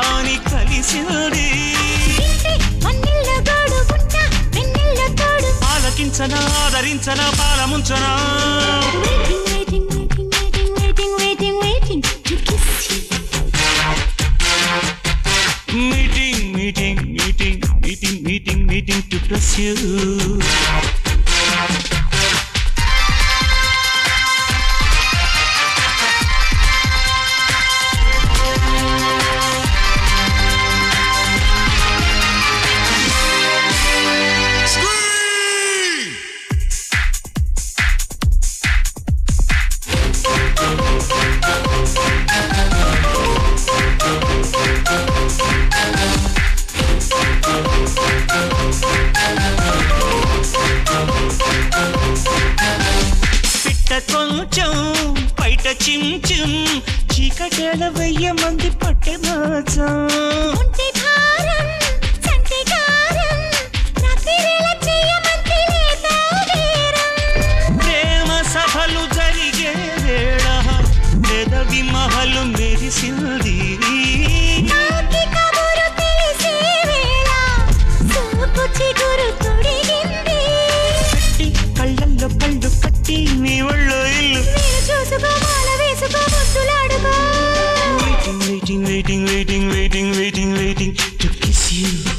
అని కలిసింది వింటే వన్నెల్ల గోడు గుంట వెన్నెల్ల తోడు ఆలకించనా ఆదరించనా పాలముంచనా Waiting, waiting, waiting, waiting, waiting, waiting, waiting to kiss you. Meeting meeting meeting meeting meeting meeting to plus you పిట్ట కొంచెం బయట చించుం చీకటేల వెయ్య మంది పట్టె మాచం ఉంటే భారం, చంటి కారం, రాత్రివేళ చెయ్యమంటే లేదా వీరం. ప్రేమ సభలు జరిగే వేళ పెదవి మహలు మెరిసింది నాకి కబురు తెలిసే వేళ, సోపు చిగురు తొడిగింది. కట్టి కళ్ళల్లో కళ్ళు కట్టి నీ ఒళ్ళో ఇల్లు వీలు చూసుకో, మాల వేసుకో, ముద్దులాడుకో. Waiting waiting waiting waiting waiting waiting waiting to kiss you